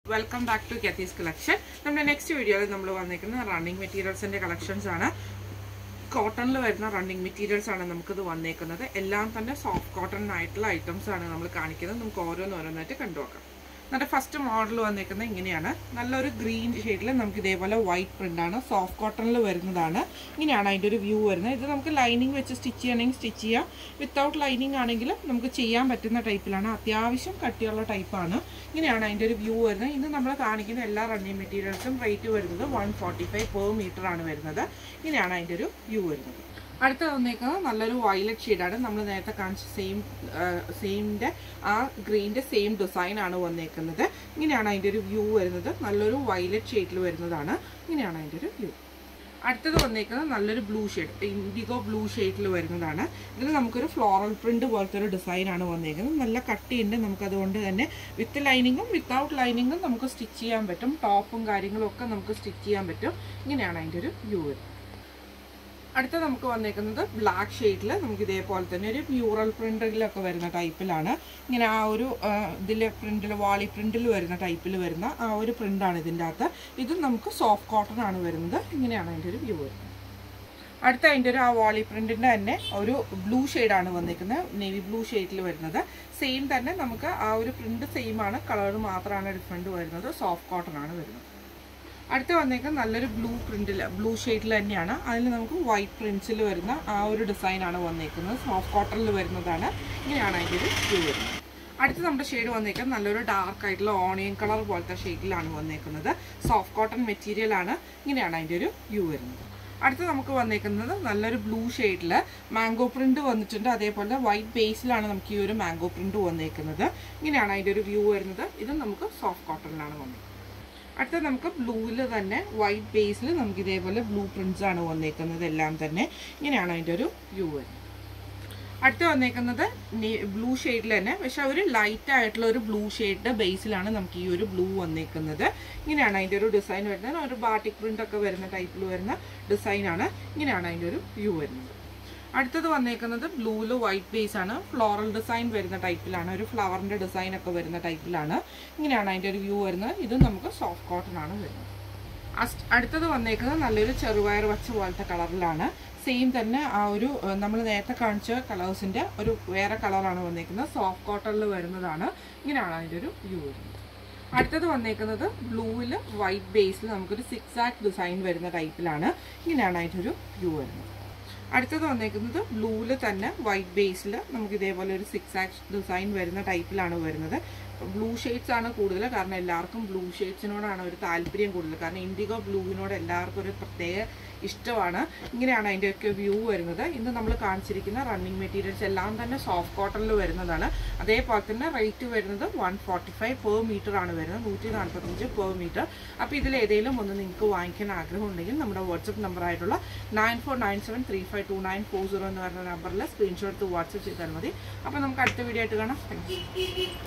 welcome back to കെത്തീസ് collection നമ്മുടെ next വീഡിയോയിൽ നമ്മൾ വന്നിരിക്കുന്നത് റണ്ണിങ് മെറ്റീരിയൽസിന്റെ കളക്ഷൻസ് ആണ് കോട്ടണിൽ വരുന്ന റണ്ണിങ് മെറ്റീരിയൽസ് ആണ് നമുക്കിത് വന്നേക്കുന്നത് എല്ലാം തന്നെ സോഫ്റ്റ് കോട്ടൺ ആയിട്ടുള്ള ഐറ്റംസ് ആണ് നമ്മൾ കാണിക്കുന്നത് നമുക്ക് ഓരോന്നോരോന്നായിട്ട് കണ്ടുനോക്കാം നമ്മുടെ ഫസ്റ്റ് മോഡൽ വന്നേക്കുന്നത് ഇങ്ങനെയാണ് നല്ലൊരു ഗ്രീൻ ഷെയ്ഡിൽ നമുക്ക് ഇതേപോലെ വൈറ്റ് പ്രിന്റ് ആണ് സോഫ്റ്റ് കോട്ടണിൽ വരുന്നതാണ് ഇങ്ങനെയാണ് അതിൻ്റെ ഒരു വ്യൂ വരുന്നത് ഇത് നമുക്ക് ലൈനിങ് വെച്ച് സ്റ്റിച്ച് ചെയ്യണമെങ്കിൽ സ്റ്റിച്ച് ചെയ്യാം വിത്തൗട്ട് ലൈനിങ് ആണെങ്കിലും നമുക്ക് ചെയ്യാൻ പറ്റുന്ന ടൈപ്പിലാണ് അത്യാവശ്യം കട്ടിയുള്ള ടൈപ്പാണ് ഇങ്ങനെയാണ് അതിൻ്റെ ഒരു വ്യൂ വരുന്നത് ഇന്ന് നമ്മൾ കാണിക്കുന്ന എല്ലാ റണ്ണിങ് മെറ്റീരിയൽസും റേറ്റ് വരുന്നത് one forty five per metre ആണ് വരുന്നത് ഇങ്ങനെയാണ് അതിൻ്റെ ഒരു വ്യൂ വരുന്നത് അടുത്ത വന്നേക്കുന്നത് നല്ലൊരു വയലറ്റ് ഷെയ്ഡാണ് നമ്മൾ നേരത്തെ കാണിച്ച സെയിം സെയിമിൻ്റെ ആ ഗ്രീൻ്റെ സെയിം ഡിസൈൻ ആണ് വന്നേക്കുന്നത് ഇങ്ങനെയാണ് അതിൻ്റെ ഒരു വ്യൂ വരുന്നത് നല്ലൊരു വയലറ്റ് ഷെയ്ഡിൽ വരുന്നതാണ് ഇങ്ങനെയാണ് അതിൻ്റെ ഒരു വ്യൂ അടുത്തത് വന്നേക്കുന്നത് നല്ലൊരു ബ്ലൂ ഷെയ്ഡ് ഇൻഡിഗോ ബ്ലൂ ഷെയ്ഡിൽ വരുന്നതാണ് ഇതിൽ നമുക്കൊരു ഫ്ലോറൽ പ്രിന്റ് പോലത്തെ ഒരു ഡിസൈൻ ആണ് വന്നേക്കുന്നത് നല്ല കട്ടിയുണ്ട് നമുക്ക് അതുകൊണ്ട് തന്നെ വിത്ത് ലൈനിങ്ങും വിത്തൗട്ട് ലൈനിങ്ങും നമുക്ക് സ്റ്റിച്ച് ചെയ്യാൻ പറ്റും ടോപ്പും കാര്യങ്ങളും ഒക്കെ നമുക്ക് സ്റ്റിച്ച് ചെയ്യാൻ പറ്റും ഇങ്ങനെയാണ് അതിൻ്റെ ഒരു വ്യൂ വരുന്നത് അടുത്ത നമുക്ക് വന്നേക്കുന്നത് ബ്ലാക്ക് ഷെയ്ഡിൽ നമുക്ക് ഇതേപോലെ തന്നെ ഒരു മ്യൂറൽ പ്രിന്റിലൊക്കെ വരുന്ന ടൈപ്പിലാണ് ഇങ്ങനെ ആ ഒരു ഇതിൽ പ്രിന്റിൽ വാളി പ്രിന്റിൽ വരുന്ന ടൈപ്പിൽ വരുന്ന ആ ഒരു പ്രിന്റാണ് ഇതിൻ്റെ അകത്ത് ഇത് നമുക്ക് സോഫ്റ്റ് കോട്ടൺ ആണ് വരുന്നത് ഇങ്ങനെയാണ് അതിൻ്റെ ഒരു വ്യൂ വരുന്നത് അടുത്ത അതിൻ്റെ ഒരു ആ വാളി പ്രിന്റിൻ്റെ തന്നെ ഒരു ബ്ലൂ ഷെയ്ഡാണ് വന്നിരിക്കുന്നത് നേവി ബ്ലൂ ഷെയ്ഡിൽ വരുന്നത് സെയിം തന്നെ നമുക്ക് ആ ഒരു പ്രിന്റ് സെയിം ആണ് കളർ മാത്രമാണ് ഡിഫറെൻറ്റ് വരുന്നത് സോഫ്റ്റ് കോട്ടൺ ആണ് വരുന്നത് അടുത്ത് വന്നേക്കുന്നത് നല്ലൊരു ബ്ലൂ പ്രിന്റിൽ ബ്ലൂ ഷെയ്ഡിൽ തന്നെയാണ് അതിൽ നമുക്ക് വൈറ്റ് പ്രിന്റ്സിൽ വരുന്ന ആ ഒരു ഡിസൈനാണ് വന്നേക്കുന്നത് സോഫ്റ്റ് കോട്ടണിൽ വരുന്നതാണ് ഇങ്ങനെയാണ് അതിൻ്റെ ഒരു വ്യൂ വരുന്നത് അടുത്ത് നമ്മുടെ ഷെയ്ഡ് വന്നേക്കുന്നത് നല്ലൊരു ഡാർക്ക് ആയിട്ടുള്ള ഓണിയൻ കളർ പോലത്തെ ഷെയ്ഡിലാണ് വന്നേക്കുന്നത് സോഫ്റ്റ് കോട്ടൺ മെറ്റീരിയൽ ആണ് ഇങ്ങനെയാണ് അതിൻ്റെ ഒരു വ്യൂ വരുന്നത് അടുത്ത് നമുക്ക് വന്നേക്കുന്നത് നല്ലൊരു ബ്ലൂ ഷെയ്ഡിൽ മാംഗോ പ്രിന്റ് വന്നിട്ടുണ്ട് അതേപോലെ വൈറ്റ് ബേസിലാണ് നമുക്ക് ഈ ഒരു മാംഗോ പ്രിന്റ് വന്നേക്കുന്നത് ഇങ്ങനെയാണ് അതിൻ്റെ ഒരു വ്യൂ വരുന്നത് ഇത് നമുക്ക് സോഫ്റ്റ് കോട്ടണിലാണ് വന്നത് അടുത്ത നമുക്ക് ബ്ലൂവിൽ തന്നെ വൈറ്റ് ബേസിൽ നമുക്ക് ഇതേപോലെ ബ്ലൂ പ്രിന്റ്സ് ആണ് വന്നേക്കുന്നത് എല്ലാം തന്നെ ഇങ്ങനെയാണ് അതിൻ്റെ ഒരു വ്യൂ വരുന്നത് അടുത്ത് വന്നേക്കുന്നത് ബ്ലൂ ഷെയ്ഡിൽ തന്നെ പക്ഷെ ഒരു ലൈറ്റ് ആയിട്ടുള്ള ഒരു ബ്ലൂ ഷെയ്ഡിന്റെ ബേസിലാണ് നമുക്ക് ഈ ഒരു ബ്ലൂ വന്നേക്കുന്നത് ഇങ്ങനെയാണ് അതിൻ്റെ ഒരു ഡിസൈൻ വരുന്നത് ഒരു ബാട്ടിക് പ്രിന്റ് ഒക്കെ വരുന്ന ടൈപ്പിൽ വരുന്ന ഡിസൈനാണ് ഇങ്ങനെയാണ് അതിൻ്റെ ഒരു വ്യൂ വരുന്നത് അടുത്തത് വന്നേക്കുന്നത് ബ്ലൂവിൽ വൈറ്റ് ബേസ് ആണ് ഫ്ലോറൽ ഡിസൈൻ വരുന്ന ടൈപ്പിലാണ് ഒരു ഫ്ലവറിന്റെ ഡിസൈൻ ഒക്കെ വരുന്ന ടൈപ്പിലാണ് ഇങ്ങനെയാണ് അതിൻ്റെ ഒരു വ്യൂ വരുന്നത് ഇത് നമുക്ക് സോഫ്റ്റ് കോട്ടൺ ആണ് വരുന്നത് അടുത്തത് വന്നേക്കുന്നത് നല്ലൊരു ചെറുപയർ വച്ച പോലത്തെ കളറിലാണ് സെയിം തന്നെ ആ ഒരു നമ്മൾ നേരത്തെ കാണിച്ച കളേഴ്സിന്റെ ഒരു വേറെ കളറാണ് വന്നേക്കുന്നത് സോഫ്റ്റ് കോട്ടണിൽ വരുന്നതാണ് ഇങ്ങനെയാണ് അതിൻ്റെ ഒരു വ്യൂ വരുന്നത് അടുത്തത് വന്നേക്കുന്നത് ബ്ലൂവിൽ വൈറ്റ് ബേസിൽ നമുക്കൊരു സിക്സ് ആക്ട് ഡിസൈൻ വരുന്ന ടൈപ്പിലാണ് ഇങ്ങനെയാണ് അതിൻ്റെ ഒരു വ്യൂ വരുന്നത് അടുത്തത് വന്നേക്കുന്നത് ബ്ലൂവിൽ തന്നെ വൈറ്റ് ബേസിൽ നമുക്ക് ഇതേപോലെ ഒരു സിക്സ് ആക്ട് ഡിസൈൻ വരുന്ന ടൈപ്പിലാണ് വരുന്നത് ബ്ലൂ ഷെയ്ഡ്സ് ആണ് കൂടുതൽ കാരണം എല്ലാവർക്കും ബ്ലൂ ഷെയ്ഡ്സിനോടാണ് ഒരു താല്പര്യം കൂടുതൽ കാരണം ഇൻഡിഗോ ബ്ലൂവിനോട് എല്ലാവർക്കും ഒരു പ്രത്യേക ഇഷ്ടമാണ് ഇങ്ങനെയാണ് അതിൻ്റെയൊക്കെ വ്യൂ വരുന്നത് ഇന്ന് നമ്മൾ കാണിച്ചിരിക്കുന്ന റണ്ണിങ് മെറ്റീരിയൽസ് എല്ലാം തന്നെ സോഫ്റ്റ് കോട്ടണിൽ വരുന്നതാണ് അതേപോലെ തന്നെ റേറ്റ് വരുന്നത് one forty five per metre ആണ് വരുന്നത് നൂറ്റി നാൽപ്പത്തഞ്ച് പെർ മീറ്റർ അപ്പോൾ ഇതിൽ ഏതെങ്കിലും ഒന്ന് നിങ്ങൾക്ക് വാങ്ങിക്കാൻ ആഗ്രഹം ഉണ്ടെങ്കിൽ നമ്മുടെ വാട്സപ്പ് നമ്പർ ആയിട്ടുള്ള nine four nine seven three five two nine four zero എന്ന് പറയുന്ന നമ്പറിൽ സ്ക്രീൻഷോട്ട് വാട്സപ്പ് ചെയ്താൽ മതി അപ്പോൾ നമുക്ക് അടുത്ത വീഡിയോ ആയിട്ട് കാണാം താങ്ക്